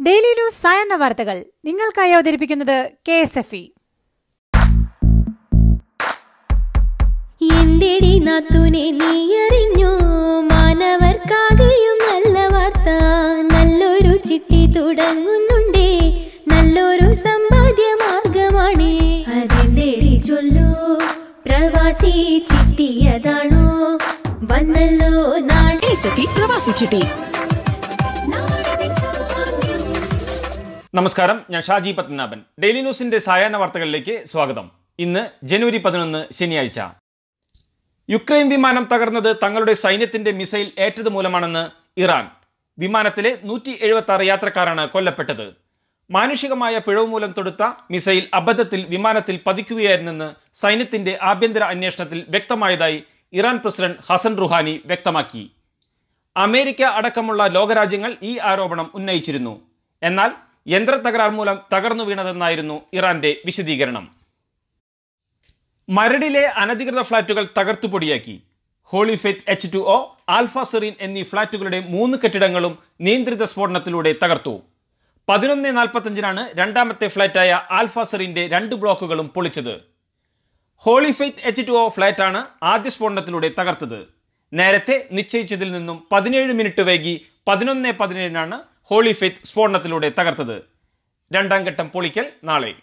daily news സായന്ന വാർത്തകൾ നിങ്ങൾക്കായി അവതരിപ്പിക്കുന്നത് കെ എസ് എഫ് ഇ എന്തെടി നാത്തൂനെ നീ അറിഞ്ഞോ മാനവർക്കാകെയും നല്ല വാർത്ത നല്ലൊരു ചിട്ടി തുടങ്ങുന്നുണ്ടേ നല്ലൊരു സമ്പാദ്യ മാർഗമാണ് അതെന്തെടി ചൊല്ലൂ പ്രവാസി ചിട്ടിയതാണോ വന്നല്ലോ നാട് എസഫി പ്രവാസി ചിട്ടി നമസ്കാരം ഞാൻ ഷാജി പത്മനാഭൻ ഡെയിലി ന്യൂസിന്റെ സായാഹ്ന വാർത്തകളിലേക്ക് സ്വാഗതം ഇന്ന് ജനുവരി പതിനൊന്ന് ശനിയാഴ്ച യുക്രൈൻ വിമാനം തകർന്നത് തങ്ങളുടെ സൈന്യത്തിന്റെ മിസൈൽ ഏറ്റത് മൂലമാണെന്ന് ഇറാൻ വിമാനത്തിലെ നൂറ്റി എഴുപത്തി ആറ് യാത്രക്കാരാണ് കൊല്ലപ്പെട്ടത് മാനുഷികമായ പിഴവ് മൂലം തൊടുത്ത മിസൈൽ അബദ്ധത്തിൽ വിമാനത്തിൽ പതിക്കുകയായിരുന്നെന്ന് സൈന്യത്തിന്റെ ആഭ്യന്തര അന്വേഷണത്തിൽ വ്യക്തമായതായി ഇറാൻ പ്രസിഡന്റ് ഹസൻ റുഹാനി വ്യക്തമാക്കി അമേരിക്ക അടക്കമുള്ള ലോകരാജ്യങ്ങൾ ഈ ആരോപണം ഉന്നയിച്ചിരുന്നു എന്നാൽ യന്ത്ര തകരാർ മൂലം തകർന്നു വീണതെന്നായിരുന്നു ഇറാന്റെ വിശദീകരണം മരടിലെ അനധികൃത ഫ്ളാറ്റുകൾ തകർത്തു പൊടിയാക്കി Holy Faith H two O Alpha Serene എന്നീ ഫ്ളാറ്റുകളുടെ മൂന്ന് കെട്ടിടങ്ങളും നിയന്ത്രിത സ്ഫോടനത്തിലൂടെ തകർത്തു പതിനൊന്ന് നാൽപ്പത്തഞ്ചിനാണ് രണ്ടാമത്തെ ഫ്ളാറ്റായ ആൽഫ സെറീന്റെ രണ്ട് ബ്ലോക്കുകളും പൊളിച്ചത് Holy Faith H two O ഫ്ളാറ്റാണ് ആദ്യ സ്ഫോടനത്തിലൂടെ തകർത്തത് നേരത്തെ നിശ്ചയിച്ചതിൽ നിന്നും പതിനേഴ് മിനിറ്റ് വൈകി പതിനൊന്ന് പതിനേഴിനാണ് ഹോളി ഫെയ്ത്ത് സ്ഫോടനത്തിലൂടെ തകർത്തത് രണ്ടാം ഘട്ടം പൊളിക്കൽ നാളെ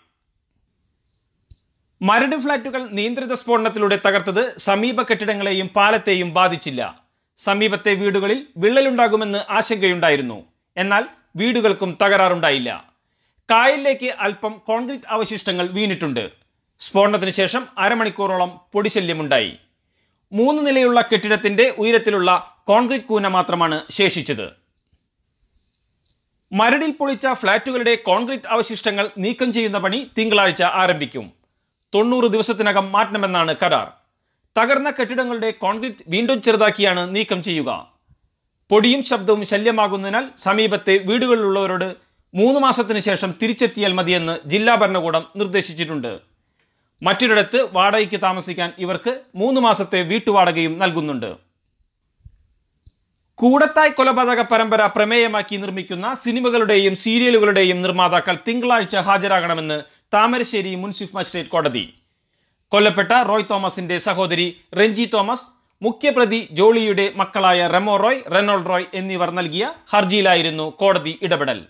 മരട് ഫ്ളാറ്റുകൾ നിയന്ത്രിത സ്ഫോടനത്തിലൂടെ തകർത്തത് സമീപ കെട്ടിടങ്ങളെയും പാലത്തെയും ബാധിച്ചില്ല സമീപത്തെ വീടുകളിൽ വിള്ളലുണ്ടാകുമെന്ന് ആശങ്കയുണ്ടായിരുന്നു എന്നാൽ വീടുകൾക്കും തകരാറുണ്ടായില്ല കായലിലേക്ക് അല്പം കോൺക്രീറ്റ് അവശിഷ്ടങ്ങൾ വീണിട്ടുണ്ട് സ്ഫോടനത്തിന് ശേഷം അരമണിക്കൂറോളം പൊടിശല്യമുണ്ടായി മൂന്ന് നിലയുള്ള കെട്ടിടത്തിന്റെ ഉയരത്തിലുള്ള കോൺക്രീറ്റ് കൂന മാത്രമാണ് ശേഷിച്ചത് മരടിൽ പൊളിച്ച ഫ്ളാറ്റുകളുടെ കോൺക്രീറ്റ് അവശിഷ്ടങ്ങൾ നീക്കം ചെയ്യുന്ന പണി തിങ്കളാഴ്ച ആരംഭിക്കും തൊണ്ണൂറ് ദിവസത്തിനകം മാറ്റണമെന്നാണ് കരാർ തകർന്ന കെട്ടിടങ്ങളുടെ കോൺക്രീറ്റ് വീണ്ടും ചെറുതാക്കിയാണ് നീക്കം ചെയ്യുക പൊടിയും ശബ്ദവും ശല്യമാകുന്നതിനാൽ സമീപത്തെ വീടുകളിലുള്ളവരോട് മൂന്ന് മാസത്തിന് ശേഷം തിരിച്ചെത്തിയാൽ മതിയെന്ന് ജില്ലാ ഭരണകൂടം നിർദ്ദേശിച്ചിട്ടുണ്ട് മറ്റൊരിടത്ത് വാടകയ്ക്ക് താമസിക്കാൻ ഇവർക്ക് മൂന്ന് മാസത്തെ വീട്ടുവാടകയും നൽകുന്നുണ്ട് കൂടത്തായ് കൊലപാതക പരമ്പര പ്രമേയമാക്കി നിർമ്മിക്കുന്ന സിനിമകളുടെയും സീരിയലുകളുടെയും നിർമ്മാതാക്കൾ തിങ്കളാഴ്ച ഹാജരാകണമെന്ന് താമരശ്ശേരി മുൻസിഫ് മജിസ്ട്രേറ്റ് കോടതി കൊല്ലപ്പെട്ട റോയ് തോമസിന്റെ സഹോദരി രഞ്ജി തോമസ് മുഖ്യപ്രതി ജോളിയുടെ മക്കളായ റെമോ റോയ് റെനോൾഡ് റോയ് എന്നിവർ നൽകിയ ഹർജിയിലായിരുന്നു കോടതി ഇടപെടൽ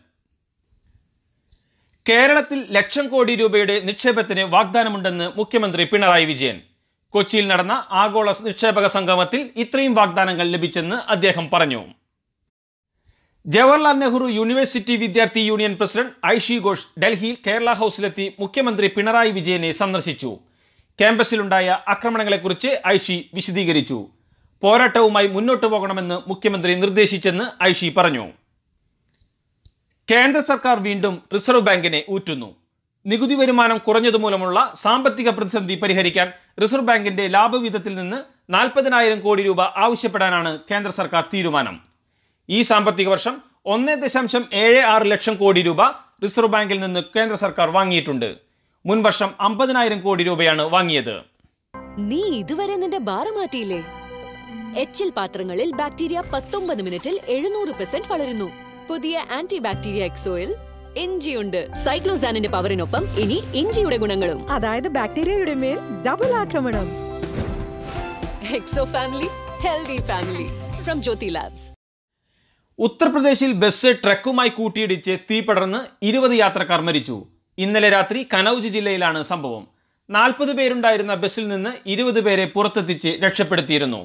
കേരളത്തിൽ ലക്ഷം കോടി രൂപയുടെ നിക്ഷേപത്തിന് വാഗ്ദാനമുണ്ടെന്ന് മുഖ്യമന്ത്രി പിണറായി വിജയൻ കൊച്ചിയിൽ നടന്ന ആഗോള നിക്ഷേപക സംഗമത്തിൽ ഇത്രയും വാഗ്ദാനങ്ങൾ ലഭിച്ചെന്ന് അദ്ദേഹം പറഞ്ഞു ജവഹർലാൽ നെഹ്റു യൂണിവേഴ്സിറ്റി വിദ്യാർത്ഥി യൂണിയൻ പ്രസിഡന്റ് ഐഷി ഘോഷ് ഡൽഹിയിൽ കേരള ഹൗസിലെത്തി മുഖ്യമന്ത്രി പിണറായി വിജയനെ സന്ദർശിച്ചു ക്യാമ്പസിലുണ്ടായ ആക്രമണങ്ങളെക്കുറിച്ച് ഐഷി വിശദീകരിച്ചു പോരാട്ടവുമായി മുന്നോട്ടു പോകണമെന്ന് മുഖ്യമന്ത്രി നിർദ്ദേശിച്ചെന്ന് ഐഷി പറഞ്ഞു കേന്ദ്ര സർക്കാർ വീണ്ടും റിസർവ് ബാങ്കിനെ ഊറ്റുന്നു നികുതി വരുമാനം കുറഞ്ഞതുമൂലമുള്ള സാമ്പത്തിക പ്രതിസന്ധി പരിഹരിക്കാൻ റിസർവ് ബാങ്കിന്റെ ലാഭവിധത്തിൽ നിന്ന് നാൽപ്പതിനായിരം കോടി രൂപ ആവശ്യപ്പെടാനാണ് കേന്ദ്ര സർക്കാർ തീരുമാനം ഈ സാമ്പത്തിക വർഷം ഒന്ന് ദശാംശം ഏഴ് ആറ് ലക്ഷം കോടി രൂപ റിസർവ് ബാങ്കിൽ നിന്ന് കേന്ദ്ര സർക്കാർ വാങ്ങിയിട്ടുണ്ട് മുൻ വർഷം അമ്പതിനായിരം കോടി രൂപയാണ് വാങ്ങിയത് നീ ഇതുവരെ നിന്റെ ബാറ മാറ്റിയില്ലേ എച്ചിൽ പാത്രങ്ങളിൽ ബാക്ടീരിയ പത്തൊമ്പത് മിനിറ്റിൽ എഴുന്നൂറ് പെർസെന്റ് വളരുന്നു പുതിയ ആന്റി ബാക്ടീരിയ എക്സോയിൽ ഇഞ്ചിയുണ്ട് സൈക്ലോസാനിന്റെ പവറിനൊപ്പം ഇനി ഇഞ്ചിയുടെ ഗുണങ്ങളും അതായത് ബാക്ടീരിയയുടെ മേൽ ഡബിൾ ആക്രമണം Exo family healthy family from Jyothi labs ഉത്തർപ്രദേശിൽ ബസ് ട്രക്കുമായി കൂട്ടിയിടിച്ച് തീ പടർന്ന് ഇരുപത് യാത്രക്കാർ മരിച്ചു ഇന്നലെ രാത്രി കനൌജ് ജില്ലയിലാണ് സംഭവം നാൽപ്പത് പേരുണ്ടായിരുന്ന ബസ്സിൽ നിന്ന് ഇരുപത് പേരെ പുറത്തെത്തിച്ച് രക്ഷപ്പെടുത്തിയിരുന്നു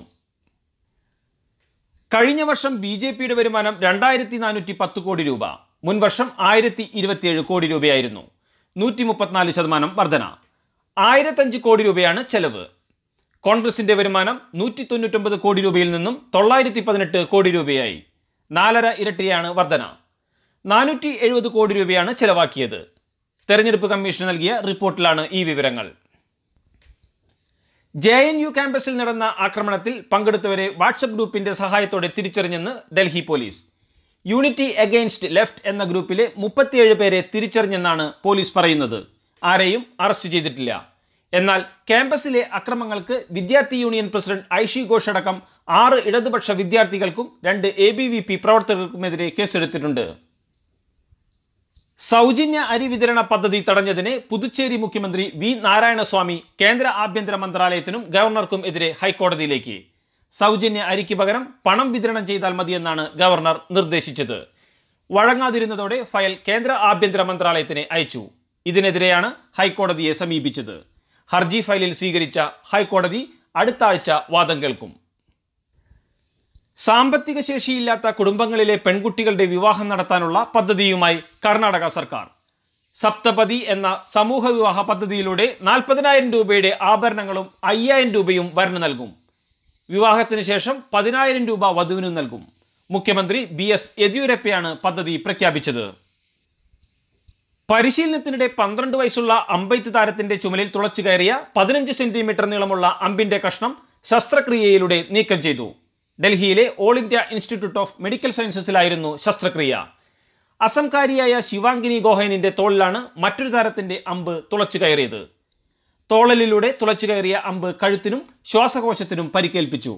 കഴിഞ്ഞ വർഷം ബി ജെ പിയുടെ വരുമാനം രണ്ടായിരത്തി നാനൂറ്റി പത്ത് കോടി രൂപ മുൻ വർഷം ആയിരത്തി ഇരുപത്തിയേഴ് കോടി രൂപയായിരുന്നു നൂറ്റി മുപ്പത്തിനാല് ശതമാനം വർധന ആയിരത്തഞ്ച് കോടി രൂപയാണ് ചെലവ് കോൺഗ്രസിന്റെ വരുമാനം നൂറ്റി തൊണ്ണൂറ്റൊമ്പത് കോടി രൂപയിൽ നിന്നും തൊള്ളായിരത്തി പതിനെട്ട് കോടി രൂപയായി നാലര ഇരട്ടിയാണ് വർധന നാനൂറ്റി എഴുപത് കോടി രൂപയാണ് ചെലവാക്കിയത് തെരഞ്ഞെടുപ്പ് കമ്മീഷൻ നൽകിയ റിപ്പോർട്ടിലാണ് ഈ വിവരങ്ങൾ ജെ എൻ യു ക്യാമ്പസിൽ നടന്ന ആക്രമണത്തിൽ പങ്കെടുത്തവരെ വാട്സപ്പ് ഗ്രൂപ്പിന്റെ സഹായത്തോടെ തിരിച്ചറിഞ്ഞെന്ന് Delhi police unity against left എന്ന ഗ്രൂപ്പിലെ മുപ്പത്തിയേഴ് പേരെ തിരിച്ചറിഞ്ഞെന്നാണ് പോലീസ് പറയുന്നത് ആരെയും അറസ്റ്റ് ചെയ്തിട്ടില്ല എന്നാൽ ക്യാമ്പസിലെ അക്രമങ്ങൾക്ക് വിദ്യാർത്ഥി യൂണിയൻ പ്രസിഡന്റ് ഐഷി ഘോഷ് അടക്കം ആറ് ഇടതുപക്ഷ വിദ്യാർത്ഥികൾക്കും രണ്ട് എ ബി വി പി പ്രവർത്തകർക്കുമെതിരെ കേസെടുത്തിട്ടുണ്ട് സൗജന്യ അരി വിതരണ പദ്ധതി തടഞ്ഞതിന് പുതുച്ചേരി മുഖ്യമന്ത്രി വി നാരായണസ്വാമി കേന്ദ്ര ആഭ്യന്തര മന്ത്രാലയത്തിനും ഗവർണർക്കും എതിരെ ഹൈക്കോടതിയിലേക്ക് സൗജന്യ അരിക്ക് പകരം പണം വിതരണം ചെയ്താൽ മതിയെന്നാണ് ഗവർണർ നിർദ്ദേശിച്ചത് വഴങ്ങാതിരുന്നതോടെ ഫയൽ കേന്ദ്ര ആഭ്യന്തര മന്ത്രാലയത്തിന് അയച്ചു ഇതിനെതിരെയാണ് ഹൈക്കോടതിയെ സമീപിച്ചത് ഹർജി ഫയലിൽ സ്വീകരിച്ച ഹൈക്കോടതി അടുത്ത ആഴ്ച വാദം കേൾക്കും സാമ്പത്തിക ശേഷിയില്ലാത്ത കുടുംബങ്ങളിലെ പെൺകുട്ടികളുടെ വിവാഹം നടത്താനുള്ള പദ്ധതിയുമായി കർണാടക സർക്കാർ സപ്തപതി എന്ന സമൂഹ വിവാഹ പദ്ധതിയിലൂടെ നാൽപ്പതിനായിരം രൂപയുടെ ആഭരണങ്ങളും അയ്യായിരം രൂപയും വരന് നൽകും വിവാഹത്തിന് ശേഷം പതിനായിരം രൂപ വധുവിനും നൽകും മുഖ്യമന്ത്രി ബി എസ് യെദ്യൂരപ്പയാണ് പദ്ധതി പ്രഖ്യാപിച്ചത് പരിശീലനത്തിനിടെ പന്ത്രണ്ട് വയസ്സുള്ള അമ്പെയ്ത്ത് താരത്തിന്റെ ചുമലിൽ തുളച്ചു കയറിയ പതിനഞ്ച് സെന്റിമീറ്റർ നീളമുള്ള അമ്പിന്റെ കഷ്ണം ശസ്ത്രക്രിയയിലൂടെ നീക്കം ചെയ്തു ഡൽഹിയിലെ all India institute of medical സയൻസസിലായിരുന്നു ശസ്ത്രക്രിയ അസംകാരിയായ ശിവാംഗിനി ഗോഹൈനിന്റെ തോളിലാണ് മറ്റൊരു താരത്തിന്റെ അമ്പ് തുളച്ചു കയറിയത് തോളലിലൂടെ തുളച്ചു കയറിയ അമ്പ് കഴുത്തിനും ശ്വാസകോശത്തിനും പരിക്കേൽപ്പിച്ചു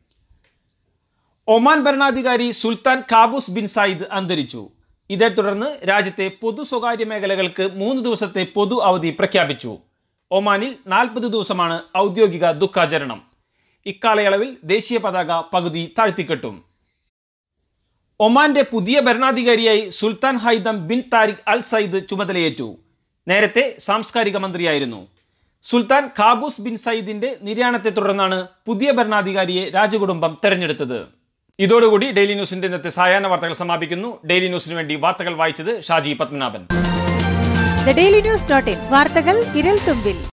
ഒമാൻ ഭരണാധികാരി സുൽത്താൻ കാബൂസ് ബിൻ സായിദ് അന്തരിച്ചു ഇതേ തുടർന്ന് രാജ്യത്തെ പൊതു സ്വകാര്യ മേഖലകൾക്ക് മൂന്ന് ദിവസത്തെ പൊതു അവധി പ്രഖ്യാപിച്ചു ഒമാനിൽ നാൽപ്പത് ദിവസമാണ് ഔദ്യോഗിക ദുഃഖാചരണം ഇക്കാലയളവിൽ ദേശീയ പതാക പകുതി താഴ്ത്തിക്കെട്ടും ഒമാന്റെ പുതിയ ഭരണാധികാരിയായി Sultan Haitham bin Tariq al Said ചുമതലയേറ്റു നേരത്തെ സാംസ്കാരിക മന്ത്രിയായിരുന്നു സുൽത്താൻ ഖാബൂസ് ബിൻ സയ്യിദിന്റെ നിര്യാണത്തെ തുടർന്നാണ് പുതിയ ഭരണാധികാരിയെ രാജകുടുംബം തെരഞ്ഞെടുത്തത് ഇതോടുകൂടി ഡെയിലി ന്യൂസിന്റെ ഇന്നത്തെ സായാഹ്ന വാർത്തകൾ സമാപിക്കുന്നു ഡെയിലി ന്യൂസിന് വേണ്ടി വാർത്തകൾ വായിച്ചത് Shaji Padmanabhan the daily news dot in വാർത്തകൾ വിരൽ തുമ്പിൽ